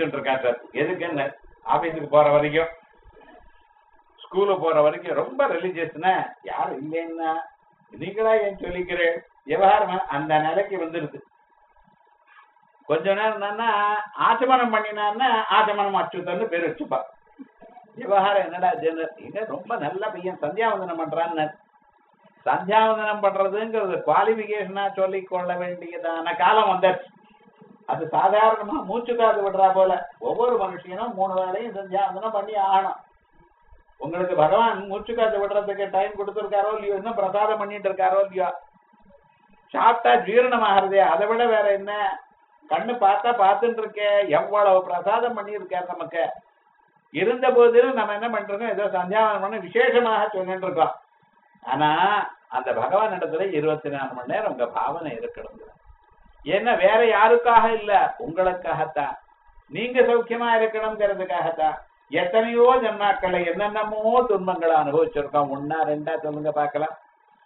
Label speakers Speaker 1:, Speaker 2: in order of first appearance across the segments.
Speaker 1: குதிச்சுட்டு இருக்கான் சார் எதுக்குன்னு ஆபீஸுக்கு போற வரைக்கும் ஸ்கூலுக்கு போற வரைக்கும் ரொம்ப ரிலீஜியஸ்னா யாரும் இல்லைன்னா நீங்களா ஏன் சொல்லிக்கிறேன் விவகாரம் அந்த நிலைக்கு வந்துருது கொஞ்ச நேரம் என்னன்னா ஆச்சமனம் பண்ணினான்னா ஆச்சமனம் அச்சுத்தன்னு பேர் வச்சுப்பா விவகாரம் என்னடா ஜெனர் இங்க ரொம்ப நல்ல பையன் சந்தியாவந்தனம் பண்றான்னு சந்தியாவந்தனம் பண்றதுங்கிறது குவாலிபிகேஷனா சொல்லிக் கொள்ள வேண்டியதான காலம் வந்தாச்சு அது சாதாரணமா மூச்சு காத்து விடுறா போல ஒவ்வொரு மனுஷனும் மூணு வேளையும் சந்தியாவந்தனம் பண்ணி ஆகணும் உங்களுக்கு பகவான் மூச்சு காத்து விடுறதுக்கு டைம் கொடுத்துருக்காரோ இல்லையோ இன்னும் பிரசாதம் பண்ணிட்டு இருக்காரோ இல்லையோ சாப்பிட்டா ஜீரணம் ஆகிறதே அதை விட வேற என்ன கண்ணு பார்த்தா பார்த்துட்டு இருக்கே எவ்வளவு பிரசாதம் பண்ணியிருக்காரு நமக்கு இருந்த போதிலும் நம்ம என்ன பண்றோம் ஏதோ சந்தியாவனம் பண்ண விசேஷமாக சொல்லிட்டு இருக்கோம் ஆனா அந்த பகவான் இடத்துல இருபத்தி நாலு மணி நேரம் உங்க பாவனை இருக்கணும் ஏன்னா வேற யாருக்காக இல்ல உங்களுக்காகத்தான் நீங்க சௌக்கியமா இருக்கணுங்கிறதுக்காகத்தான் எத்தனையோ ஜன்மாக்களை என்னென்னமோ துன்பங்களை அனுபவிச்சிருக்கோம் ஒன்னா ரெண்டா சொல்லுங்க பார்க்கலாம்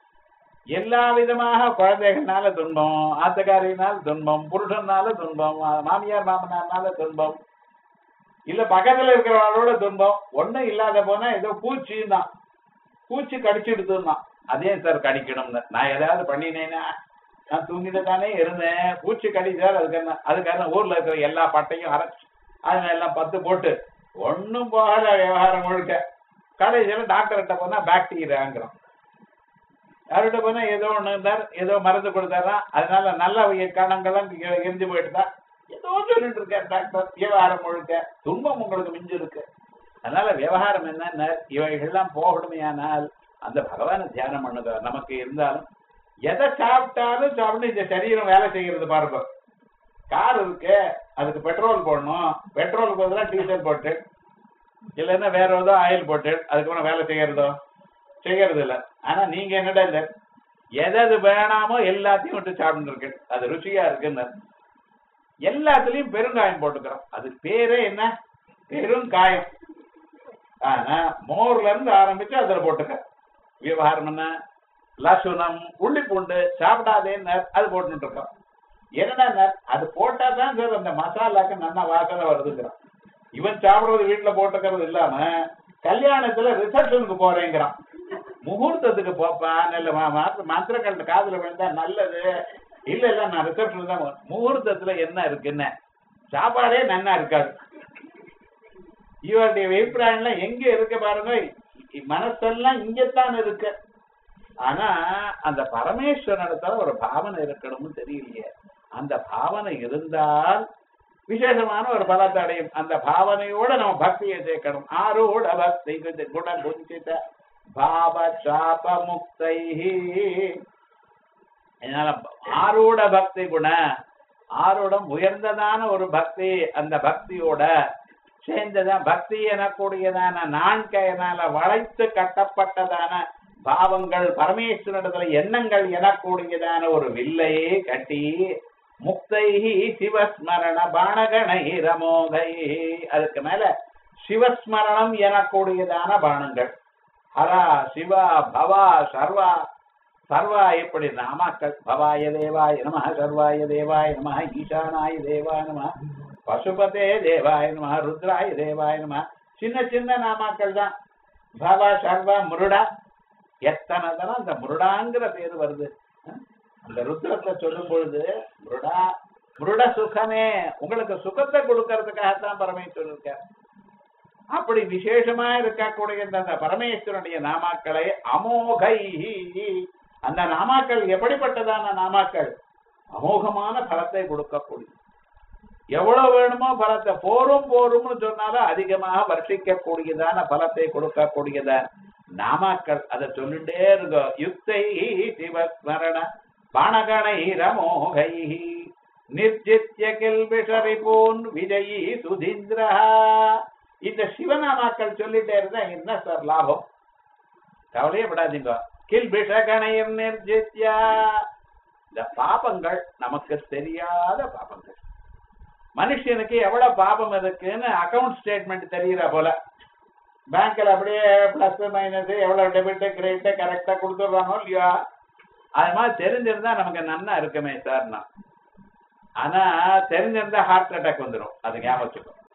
Speaker 1: எல்லா விதமாக குழந்தைகள்னால துன்பம் ஆத்தக்காரியினால் துன்பம் புருஷனால துன்பம் மாமியார் மாமனார்னால துன்பம் இல்ல பக்கத்துல இருக்கிறவங்களோட துன்பம் ஒண்ணும் இல்லாத போனா ஏதோ பூச்சின்னா பூச்சி கடிச்சிடுதுன்னா அதே சார் கடிக்கணும்னு நான் ஏதாவது பண்ணினேன்னா நான் தூங்கிட்டு தானே இருந்தேன் பூச்சி கடிச்சார் அதுக்கு என்ன அதுக்கு என்ன ஊர்ல இருக்கிற எல்லா பட்டையும் அரைச்சு அதுல எல்லாம் பத்து போட்டு ஒண்ணும் போகல விவகாரம் முழுக்க கடைசியில டாக்டர்கிட்ட போனா பாக்டீரியாங்கிறோம் யார்கிட்ட போனா ஏதோ ஒண்ணு இருந்தார் ஏதோ மருந்து கொடுத்தாரா அதனால நல்ல கணங்கள்லாம் எரிஞ்சு போயிட்டுதா ஏதோ சொல்லிட்டு இருக்காரு டாக்டர் விவகாரம் முழுக்க துன்பம் உங்களுக்கு மிஞ்சு இருக்கு அதனால விவகாரம் என்ன இவைகள்லாம் போகணுமையானால் அந்த பகவானை தியானம் பண்ணுங்க நமக்கு இருந்தாலும் எதை சாப்பிட்டாலும் சாப்பிட்டு இந்த சரீரம் வேலை செய்யறது பாருங்க கார் இருக்கு அதுக்கு பெட்ரோல் போடணும் பெட்ரோல் பதிலாக டீசல் போட்டு இல்லைன்னா வேற ஏதோ ஆயில் போட்டு அதுக்கப்புறம் வேலை செய்யறதோ செய்யறது இல்ல ஆனா நீங்க என்னடா இல்ல எது எது வேணாமோ எல்லாத்தையும் விட்டு சாப்பிட்டு இருக்கு அது ருச்சியா இருக்குன்னு எல்லாத்துலயும் பெருங்காயம் போட்டுக்கிறோம் அது பேரே என்ன பெருங்காயம் ஆனா மோர்ல இருந்து ஆரம்பிச்சு அதுல போட்டுக்க விவகாரம் என்ன லசுனம் உள்ளி பூண்டு சாப்பிடாதேன்னு அது போட்டுட்டு இருக்கோம் என்னடா அது போட்டா தான் சார் அந்த மசாலாக்கு நல்லா வாசனை வருதுங்கிறான் இவன் சாப்பிடுறது வீட்டுல போட்டுக்கிறது இல்லாம கல்யாணத்துல ரிசப்ஷனுக்கு போறேங்கிறான் முகூர்த்தத்துக்கு போப்பா நல்ல மந்திரங்கள் காதுல விழுந்தா நல்லது இல்ல இல்ல நான் ரிசப்ஷன் தான் முகூர்த்தத்துல என்ன இருக்குன்னு சாப்பாடே நன்னா இருக்காது இவருடைய அபிப்பிராயம் எங்க இருக்கு பாருங்க மனசெல்லாம் இங்கத்தான் இருக்கு ஆனா அந்த பரமேஸ்வரனிடத்துல ஒரு பாவனை இருக்கணும்னு தெரியலையே அந்த பாவனை இருந்தால் விசேஷமான ஒரு பலத்தை அடையும் அந்த பாவனையோட நம்ம பக்தியை சேர்க்கணும் ஆரோட பக்தி குண குஞ்சித பாவ சாப முக்தை அதனால ஆரூட பக்தி குண ஆரூடம் உயர்ந்ததான ஒரு பக்தி அந்த பக்தியோட சேர்ந்ததான் பக்தி எனக்கூடியதான நான்கையினால வளைத்து கட்டப்பட்டதான பாவங்கள் பரமேஸ்வரத்துல எண்ணங்கள் எனக்கூடியதான ஒரு வில்லையே கட்டி முக்தை சிவஸ்மரண பானகணை ரமோகை அதுக்கு மேல சிவஸ்மரணம் எனக்கூடியதான பானங்கள் ஹரா சிவா பவா சர்வா சர்வா இப்படி நாமாக்கள் பவாய தேவாய நம சர்வாய தேவாய நம ஈசானாய தேவாய நம பசுபதே தேவாய நம ருத்ராய தேவாய நம சின்ன சின்ன நாமாக்கள் தான் பவா சர்வா முருடா எத்தனை தரம் அந்த முருடாங்கிற பேர் வருது அந்த ருத்ரத்தை சொல்லும் பொழுது முருடா முருட சுகமே உங்களுக்கு சுகத்தை கொடுக்கறதுக்காகத்தான் பரமேஸ்வரர் இருக்கார் அப்படி விசேஷமா இருக்கக்கூடிய அந்த பரமேஸ்வரனுடைய நாமாக்களை அமோகை அந்த நாமாக்கள் எப்படிப்பட்டதான நாமாக்கள் அமோகமான பலத்தை கொடுக்கக்கூடிய எவ்வளவு வேணுமோ பலத்தை போரும் போரும்னு சொன்னாலும் அதிகமாக வர்ஷிக்கக்கூடியதான பலத்தை கொடுக்கக்கூடியதான நாமாக்கள் அதை சொல்லிட்டே இருக்கோம் யுக்தை சிவஸ்மரண பாணகணை ரமோகை நிர்ஜித்ய கில்பிஷரிபூன் விஜயி சுதீந்திரா இந்த சிவநாமாக்கள் சொல்லிட்டே இருந்தா என்ன சார் லாபம் கவலையே விடாதீங்க கில்பிஷகணையும் நிர்ஜித்யா இந்த பாபங்கள் நமக்கு தெரியாத பாபங்கள் மனுஷனுக்கு எவ்வளவு பாபம் இருக்குன்னு அக்கவுண்ட் ஸ்டேட்மெண்ட் தெரியற போல பேங்க்ல அப்படியே பிளஸ் மைனஸ் எவ்வளவு டெபிட் கிரெடிட் கரெக்டா கொடுத்துடுறானோ இல்லையா அது மாதிரி தெரிஞ்சிருந்தா நமக்கு நன்னா இருக்குமே சார்னா ஆனா தெரிஞ்சிருந்தா ஹார்ட் அட்டாக் வந்துடும் அது ஞாபகம் வச்சுக்கோ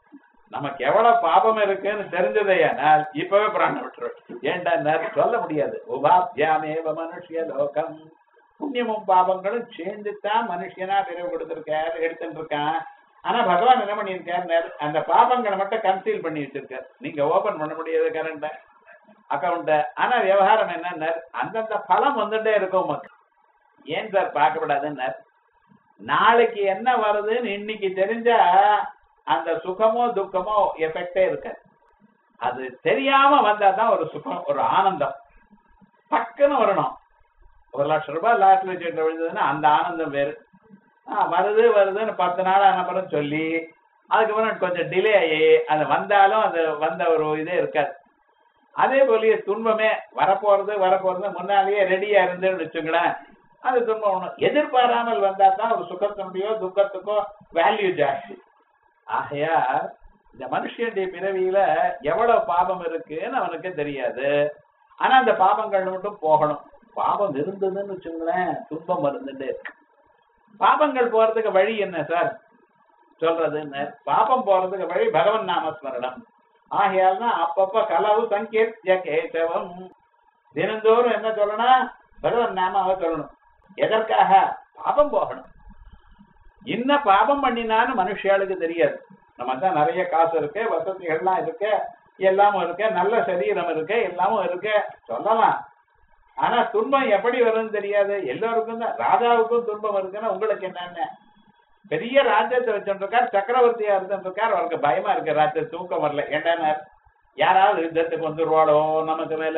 Speaker 1: நமக்கு எவ்வளவு பாபம் இருக்குன்னு தெரிஞ்சதையானால் இப்பவே பிராணம் விட்டுருவேன் ஏன்டா சொல்ல முடியாது உபாத்தியாமேவ மனுஷிய லோகம் புண்ணியமும் பாபங்களும் சேர்ந்துதான் மனுஷனா பிரிவு கொடுத்திருக்கார் எடுத்துட்டு இருக்கான் ஆனா பகவான் என்ன பண்ணியிருக்காரு அந்த பாபங்களை மட்டும் கன்சீல் பண்ணி வச்சிருக்காரு நீங்க ஓபன் பண்ண முடியாது கரண்ட அக்கௌண்ட ஆனா விவகாரம் என்ன அந்தந்த பலம் வந்துட்டே இருக்கும் உமக்கு ஏன் சார் பார்க்கப்படாதுன்னு நாளைக்கு என்ன வருதுன்னு இன்னைக்கு தெரிஞ்சா அந்த சுகமோ துக்கமோ எஃபெக்டே இருக்காது அது தெரியாம வந்தாதான் ஒரு சுகம் ஒரு ஆனந்தம் டக்குன்னு வரணும் ஒரு லட்சம் ரூபாய் லாட்டரி சீட்டில் விழுந்ததுன்னா அந்த ஆனந்தம் வேறு ஆ, வருது வருதுன்னு பத்து நாள் அனுப்புறம் சொல்லி அதுக்கப்புறம் கொஞ்சம் டிலே ஆகி அது வந்தாலும் அது வந்த ஒரு இதே இருக்காது அதே போலயே துன்பமே வரப்போறது வரப்போறது முன்னாலேயே ரெடியா இருந்துன்னு வச்சுங்களேன் அது துன்பம் ஒண்ணும் எதிர்பாராமல் வந்தா தான் ஒரு சுகத்தினுடையோ துக்கத்துக்கோ வேல்யூ ஜாஸ்தி ஆகையா இந்த மனுஷனுடைய பிறவியில எவ்வளவு பாபம் இருக்குன்னு அவனுக்கு தெரியாது ஆனா அந்த பாபங்கள் மட்டும் போகணும் பாபம் இருந்ததுன்னு வச்சுங்களேன் துன்பம் இருந்துட்டே இருக்கு பாபங்கள் போறதுக்கு வழி என்ன சார் சொல்றதுன்னு பாபம் போறதுக்கு வழி பகவன் நாமஸ்மரணம் ஆகையால் தான் அப்பப்ப கலவு சங்கீர்த்திய கேசவம் தினந்தோறும் என்ன சொல்லணும் பகவன் நாமாவை சொல்லணும் எதற்காக பாபம் போகணும் என்ன பாபம் பண்ணினான்னு மனுஷியாளுக்கு தெரியாது நம்ம தான் நிறைய காசு இருக்கு வசதிகள்லாம் இருக்கு எல்லாமும் இருக்கு நல்ல சரீரம் இருக்கு எல்லாமும் இருக்கு சொல்லலாம் ஆனா துன்பம் எப்படி வரும்னு தெரியாது எல்லோருக்கும் தான் ராஜாவுக்கும் துன்பம் இருக்குன்னா உங்களுக்கு என்னன்னு பெரிய ராஜ்யத்தை வச்சுருக்கார் சக்கரவர்த்தியா இருந்திருக்கார் அவருக்கு பயமா இருக்கு ராத்திரி தூக்கம் வரல ஏண்டான யாராவது யுத்தத்துக்கு வந்துருவாளோ நமக்கு மேல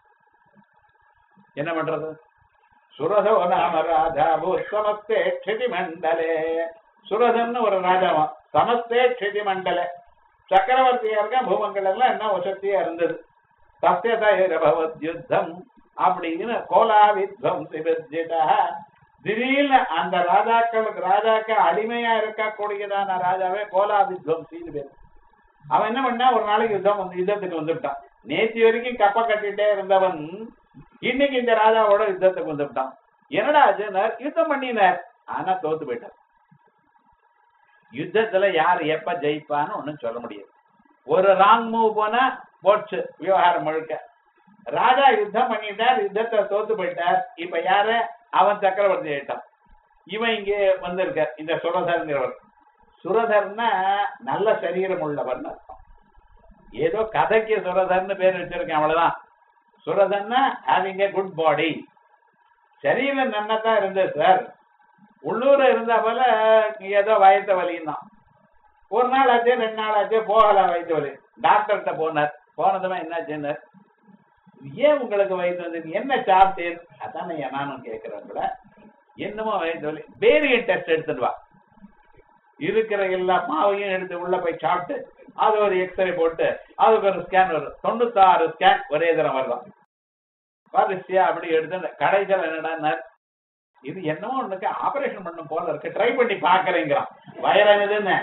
Speaker 1: என்ன பண்றது சுரதோ நாம ராஜா சமஸ்தே க்ஷிதி மண்டலே சுரதன்னு ஒரு ராஜாவான் சமஸ்தே க்ஷிதி மண்டலே சக்கரவர்த்தியா இருக்க பூமங்கள் எல்லாம் என்ன வசதியா இருந்தது சத்தியதபவத் யுத்தம் அப்படின்னு கோலா வித்வம் சிவஜிதா திடீர்னு அந்த ராஜாக்களுக்கு ராஜாக்கு அடிமையா இருக்கக்கூடியதான ராஜாவே கோலா வித்வம்சின்னு பேர் அவன் என்ன பண்ணா ஒரு நாளைக்கு யுத்தம் வந்து யுத்தத்துக்கு வந்துவிட்டான் நேத்தி வரைக்கும் கப்ப கட்டிட்டே இருந்தவன் இன்னைக்கு இந்த ராஜாவோட யுத்தத்துக்கு வந்துவிட்டான் என்னடா ஆச்சுன்னார் யுத்தம் பண்ணினார் ஆனா தோத்து போயிட்டார் யுத்தத்துல யார் எப்ப ஜெயிப்பான்னு ஒண்ணும் சொல்ல முடியாது ஒரு ராங் மூவ் போனா போச்சு விவகாரம் முழுக்க ராஜா யுத்தம் பண்ணிட்டார் யுத்தத்தை தோத்து போயிட்டார் இப்ப யாரு அவன் சக்கரவர்த்தி ஆயிட்டான் இவன் இங்கே வந்திருக்கார் இந்த சுரதர்ங்கிறவர் சுரதர்னா நல்ல சரீரம் உள்ளவர்னு அர்த்தம் ஏதோ கதைக்கு சுரதர்னு பேர் வச்சிருக்கேன் அவ்வளவுதான் சுரதன்னா ஹேவிங் ஏ குட் பாடி சரீரம் நன்னதான் இருந்தது சார் உள்ளூர இருந்தா போல ஏதோ வயத்த வலியும் தான் ஒரு நாள் ஆச்சு ரெண்டு நாள் ஆச்சு போகல வயிற்று வலி டாக்டர்கிட்ட போனார் போனதுமே என்னாச்சுன்னார் ஏன் உங்களுக்கு வயிற்று வந்து என்ன சாப்பிட்டேன் அதான் நான் நானும் கேட்கிறேன் என்னமோ வயிற்று வலி பேரியன் டெஸ்ட் எடுத்துட்டு வா இருக்கிற எல்லா மாவையும் எடுத்து உள்ள போய் சாப்பிட்டு அது ஒரு எக்ஸ்ரே போட்டு அதுக்கு ஒரு ஸ்கேன் வரும் தொண்ணூத்தாறு ஸ்கேன் ஒரே தரம் வரலாம் வரிசையா அப்படி எடுத்து கடைசியில் என்னடா இது என்னமோ ஒண்ணுக்கு ஆபரேஷன் பண்ணும் போல இருக்கு ட்ரை பண்ணி பாக்குறேங்கிறான் வயறானதுன்னு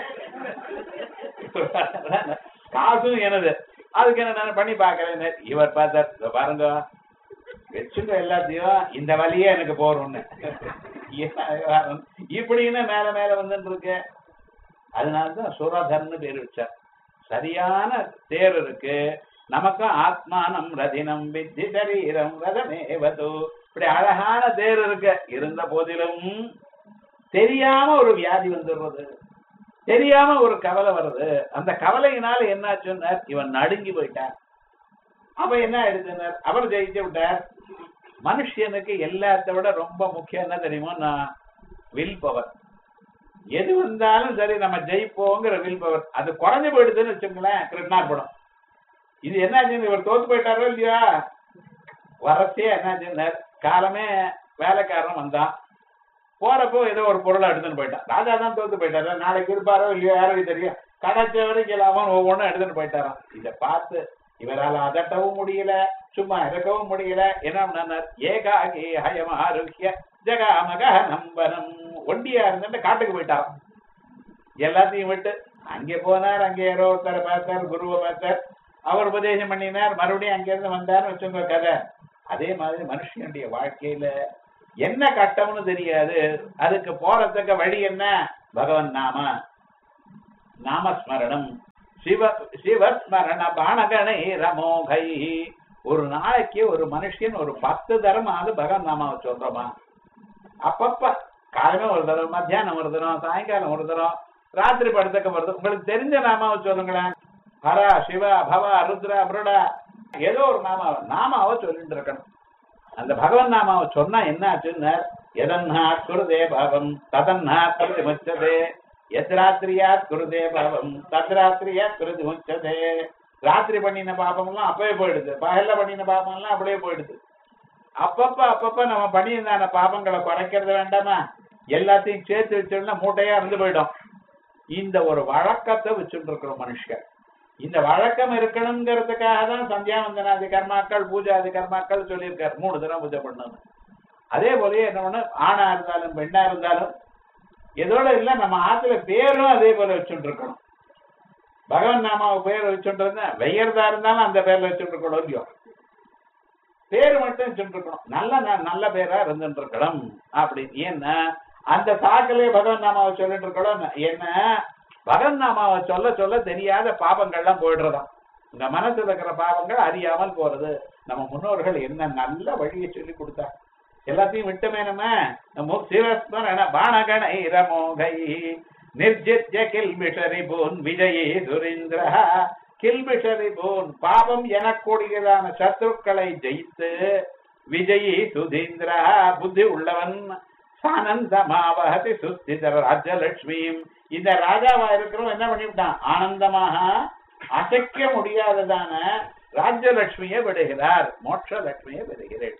Speaker 1: காசும் எனது அதுக்கு என்ன நான் பண்ணி பாக்குறேன் இவர் பார்த்தார் "இதோ பாருங்க வச்சுங்க எல்லாத்தையும் இந்த வழியே எனக்கு போறோம்னு என்ன விவகாரம்? இப்படின்னு மேல மேல வந்துட்டு இருக்கு அதனாலதான் சுரதர்னு பேர் வச்சார் சரியான தேர் இருக்கு நமக்கும் ஆத்மானம் ரதினம் வித்தி சரீரம் ரதமேவது இப்படி அழகான தேர் இருக்கு இருந்த போதிலும் தெரியாம ஒரு வியாதி வந்துடுறது தெரியாம ஒரு கவலை வருது அந்த கவலையினால என்னாச்சுன்னா இவன் நடுங்கி போயிட்டான் அப்ப என்ன ஆயிடுச்சுன்னார் அவர் ஜெயிச்சு விட்டார் மனுஷனுக்கு எல்லாத்த விட ரொம்ப முக்கியம் என்ன தெரியுமோ நான் வில் பவர் எது வந்தாலும் சரி நம்ம ஜெயிப்போங்கிற வில் பவர் அது குறைஞ்சு போயிடுதுன்னு வச்சுங்களேன் கிருஷ்ணார்பணம் இது என்னாச்சுன்னு இவர் தோத்து போயிட்டாரோ இல்லையா வரச்சே என்னாச்சுன்னார் காலமே வேலைக்காரன் வந்தான் போறப்போ ஏதோ ஒரு பொருளை எடுத்துன்னு போயிட்டான் ராஜா தான் தோத்து போயிட்டாரு நாளைக்கு இருப்பாரோ இல்லையோ யாருக்கு தெரியும் கிடைச்ச வரைக்கும் இல்லாம ஒவ்வொன்றும் எடுத்துட்டு போயிட்டாராம் இதை பார்த்து இவரால் அதட்டவும் முடியல சும்மா இறக்கவும் முடியல என்ன பண்ணார் ஏகாகி ஹயம் ஆரோக்கிய ஜகாமக நம்பனம் ஒண்டியா இருந்துட்டு காட்டுக்கு போயிட்டாராம் எல்லாத்தையும் விட்டு அங்கே போனார் அங்கே யாரோ ஒருத்தரை பார்த்தார் குருவை பார்த்தார் அவர் உபதேசம் பண்ணினார் மறுபடியும் அங்கிருந்து வந்தார்னு வச்சுங்க கதை அதே மாதிரி மனுஷனுடைய வாழ்க்கையில என்ன கட்டம்னு தெரியாது அதுக்கு போறதுக்கு வழி என்ன பகவன் நாம நாமஸ்மரணம் சிவ சிவஸ்மரண பானகணை ரமோகை ஒரு நாளைக்கு ஒரு மனுஷன் ஒரு பத்து தரமாவது பகவன் நாமாவை சொல்றோமா அப்பப்ப காலமே ஒரு தரம் மத்தியானம் ஒரு தரம் சாயங்காலம் ஒரு தரம் ராத்திரி படுத்தக்க வருது உங்களுக்கு தெரிஞ்ச நாமாவை சொல்லுங்களேன் ஹரா சிவா பவா ருத்ரா புருடா ஏதோ ஒரு நாமாவை நாமாவை சொல்லிட்டு இருக்கணும் அந்த பகவன் நாமாவை சொன்னா என்ன ஆச்சுன்னு எதன்னா குருதே பாவம் ததன்னா குருதி முச்சதே எத்ராத்திரியா குருதே பாவம் தத்ராத்திரியா குருதி முச்சதே ராத்திரி பண்ணின பாபம் எல்லாம் அப்பவே போயிடுது பகல்ல பண்ணின பாபம் எல்லாம் அப்படியே போயிடுது அப்பப்ப அப்பப்ப நம்ம பண்ணியிருந்தான பாபங்களை குறைக்கிறது வேண்டாமா எல்லாத்தையும் சேர்த்து வச்சோம்னா மூட்டையா இருந்து போயிடும் இந்த ஒரு வழக்கத்தை வச்சுட்டு இருக்கிறோம் மனுஷன் இந்த வழக்கம் இருக்கணுங்கிறதுக்காக தான் சந்தியாவந்தனாதி கர்மாக்கள் பூஜாதி கர்மாக்கள் சொல்லியிருக்காரு மூணு தடவை பூஜை பண்ணணும் அதே போலயே என்ன பண்ண ஆணா இருந்தாலும் பெண்ணா இருந்தாலும் இதோட இல்ல நம்ம ஆத்துல பேரும் அதே போல வச்சுட்டு இருக்கணும் பகவன் நாமாவை பேர் வச்சுட்டு இருந்தா வெய்யறதா இருந்தாலும் அந்த பேர்ல வச்சுட்டு இருக்கணும் இல்லையோ பேர் மட்டும் வச்சுட்டு இருக்கணும் நல்ல ந- நல்ல பேரா இருந்துட்டு இருக்கணும் அப்படி ஏன்னா அந்த சாக்கிலே பகவன் நாமாவை சொல்லிட்டு இருக்கணும் என்ன பகவன் நாமாவை சொல்ல சொல்ல தெரியாத பாபங்கள்லாம் போயிடுறதாம் இந்த மனசுல இருக்கிற பாவங்கள் அறியாமல் போறது நம்ம முன்னோர்கள் என்ன நல்ல வழியை சொல்லி கொடுத்தா எல்லாத்தையும் விட்டமே நம்ம நம்ம சிவஸ்மரண பானகணை ரமோகை நிர்ஜித்ய கில்பிஷரி போன் விஜயே சுரேந்திர கில்பிஷரி போன் பாவம் எனக்கூடியதான சத்ருக்களை ஜெயித்து விஜயி சுதீந்திர புத்தி உள்ளவன் சானந்தமாவகதி சுஸ்திதர ராஜலட்சுமியும் இந்த ராஜாவா இருக்கிறவன் என்ன பண்ணிவிட்டான் ஆனந்தமாக அசைக்க முடியாததான ராஜ்யலட்சுமியை விடுகிறார் மோட்ச லட்சுமியை விடுகிறேன்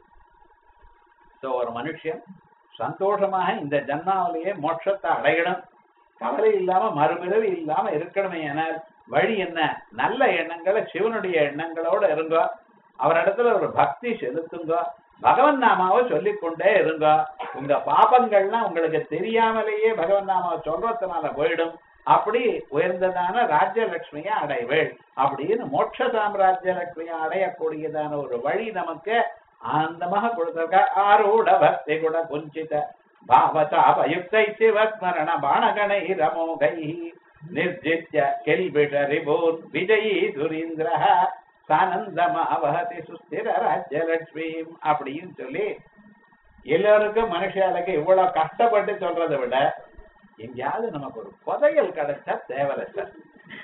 Speaker 1: சோ ஒரு மனுஷன் சந்தோஷமாக இந்த ஜன்மாவிலேயே மோட்சத்தை அடையணும் கவலை இல்லாம மறுபிறவி இல்லாம இருக்கணுமே என வழி என்ன நல்ல எண்ணங்களை சிவனுடைய எண்ணங்களோட இருங்க அவரிடத்துல ஒரு பக்தி செலுத்துங்க பகவன் நாமாவை சொல்லிக் கொண்டே இருங்க உங்க பாபங்கள்லாம் உங்களுக்கு தெரியாமலேயே பகவன் நாமாவை சொல்றதுனால போயிடும் அப்படி உயர்ந்ததான ராஜ்யலட்சுமியை அடைவேள் அப்படின்னு மோட்ச சாம்ராஜ்ய லட்சுமியை அடையக்கூடியதான ஒரு வழி நமக்கு ஆனந்தமாக கொடுத்திருக்க ஆரூட பக்தி குட குஞ்சித பாவதாபயுக்தை சிவஸ்மரண பாணகணை ரமோகை நிர்ஜித்ய கெல்பிஷ ரிபூன் விஜயி சுரீந்திர சானந்தமாவகதி சுஸ்திர ராஜ்யலட்சுமியும் அப்படின்னு சொல்லி எல்லாருக்கும் மனுஷாளுக்கு இவ்வளவு கஷ்டப்பட்டு சொல்றதை விட எங்கேயாவது நமக்கு ஒரு புதையல் கிடைச்சா தேவலை சார்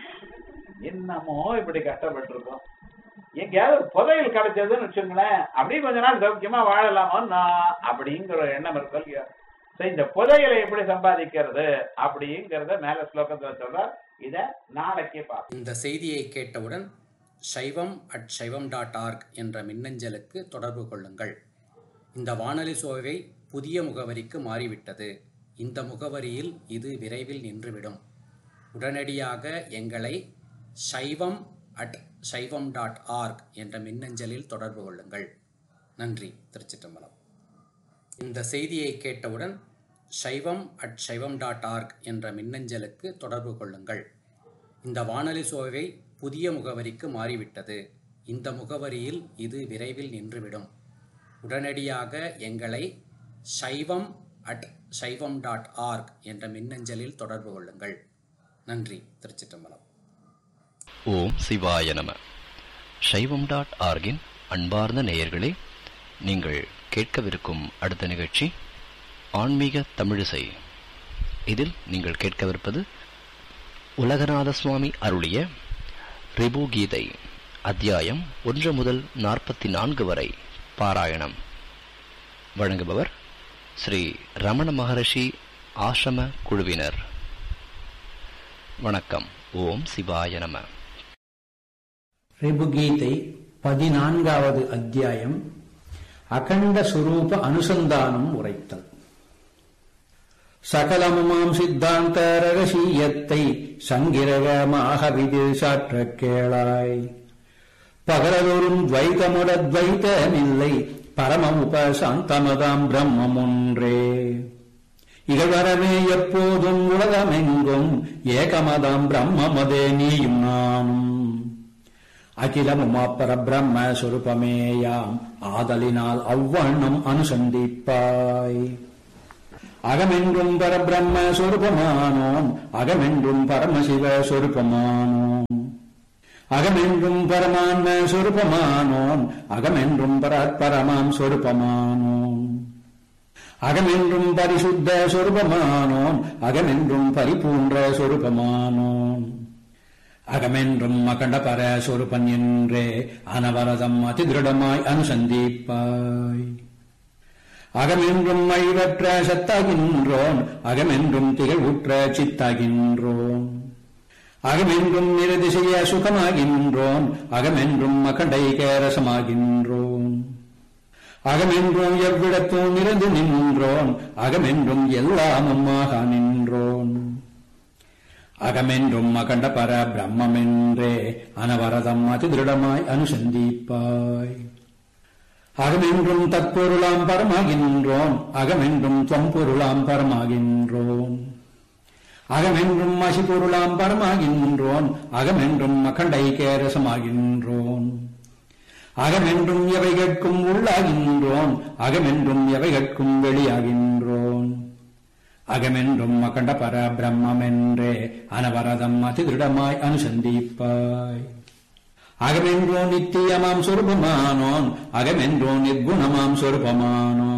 Speaker 1: என்னமோ இப்படி கஷ்டப்பட்டிருக்கோம் எங்கேயாவது ஒரு புதையல் கிடைச்சதுன்னு வச்சுங்களேன் அப்படியே கொஞ்ச நாள் சௌக்கியமா வாழலாமோ நான் அப்படிங்கிற ஒரு எண்ணம் இருக்கும் இல்லையா So, இந்த புதையலை எப்படி சம்பாதிக்கிறது அப்படிங்கறத மேல ஸ்லோகத்துல சொல்றார் இத நாளைக்கே பார்ப்போம்
Speaker 2: இந்த செய்தியை கேட்டவுடன் சைவம் அட் சைவம் டாட் ஆர்க் என்ற மின்னஞ்சலுக்கு தொடர்பு கொள்ளுங்கள் இந்த வானொலி சோவை புதிய முகவரிக்கு மாறிவிட்டது இந்த முகவரியில் இது விரைவில் நின்றுவிடும் உடனடியாக எங்களை சைவம் அட் சைவம் டாட் ஆர்க் என்ற மின்னஞ்சலில் தொடர்பு கொள்ளுங்கள் நன்றி திருச்சிற்றம்பலம் இந்த செய்தியை கேட்டவுடன் சைவம் அட் சைவம் டாட் ஆர்க் என்ற மின்னஞ்சலுக்கு தொடர்பு கொள்ளுங்கள் இந்த வானொலி சோவை புதிய முகவரிக்கு மாறிவிட்டது இந்த முகவரியில் இது விரைவில் நின்றுவிடும் உடனடியாக எங்களை சைவம் அட் சைவம் டாட் ஆர்க் என்ற மின்னஞ்சலில் தொடர்பு கொள்ளுங்கள் நன்றி திருச்சிற்றம்பலம்
Speaker 3: ஓம் சிவாய நம சைவம் டாட் ஆர்கின் அன்பார்ந்த நேயர்களே நீங்கள் கேட்கவிருக்கும் அடுத்த நிகழ்ச்சி ஆன்மீக தமிழிசை இதில் நீங்கள் கேட்கவிருப்பது உலகநாத சுவாமி அருளிய ரிபு கீதை அத்தியாயம் ஒன்று முதல் நாற்பத்தி நான்கு வரை பாராயணம் வழங்குபவர் ஸ்ரீ ரமண மகரிஷி ஆசிரம குழுவினர் வணக்கம் ஓம் சிவாய நம
Speaker 4: ரிபுகீதை பதினான்காவது அத்தியாயம் அகண்ட சுரூப அனுசந்தானம் உரைத்தல் சகலமுமாம் சித்தாந்த ரகசியத்தை சங்கிரகமாக விதில் சாற்றக் கேளாய் பகலதொரும் துவைதமுட துவைதமில்லை பரமமுபசாந்தமதாம் பிரம்மம் ஒன்றே இகழ்வரவே எப்போதும் உலகமெங்கும் ஏகமதாம் பிரம்மமதே நீயும் நானும் அகிலமுமாப்பர பிரம்ம சொருபமேயாம் ஆதலினால் அவ்வண்ணம் அனுசந்திப்பாய் அகமென்றும் பரபிரம்ம சொருபமானோம் அகமென்றும் பரமசிவ சொருபமானோம் அகமென்றும் பரமான்ம சொருபமானோன் அகமென்றும் பராத்பரமாம் சொருபமானோன் அகமென்றும் பரிசுத்த சொருபமானோன் அகமென்றும் பரிபூன்ற சொருபமானோன் அகமென்றும் அகண்ட பர சொருபன் என்றே அனவரதம் அதிதிருடமாய் அனுசந்திப்பாய் அகமென்றும் அழிவற்ற சத்தாகின்றோன் அகமென்றும் திகழ்வுற்ற சித்தாகின்றோன் அகமென்றும் நிரதிசைய சுகமாகின்றோம் அகமென்றும் அகண்டைக ரசமாகின்றோம் அகமென்றும் எவ்விடத்தும் நிறந்து நின்றோன் அகமென்றும் எல்லாமும் ஆக நின்றோன் அகமென்றும் அகண்ட பர பிரம்மென்றே அனவரதம் அதிதிருடமாய் அனுசந்திப்பாய் அகமென்றும் தற்பொருளாம் பரமாகின்றோம் அகமென்றும் தொம்பொருளாம் பரமாகின்றோம் அகமென்றும் அசிபொருளாம் பரமாகின்றோன் அகமென்றும் அகண்டைக்கே ரசமாகின்றோன் அகமென்றும் எவைகட்கும் உள்ளாகின்றோன் அகமென்றும் எவைகட்கும் வெளியாகின்றோன் அகமென்றும் அகண்ட பர பிரம்மென்றே அனவரதம் அதிதிருடமாய் அனுசந்திப்பாய் அகமென்றோ நித்தியமாம் சொருபமானோன் அகமென்றோ நிர்குணமாம் சொருபமானோன்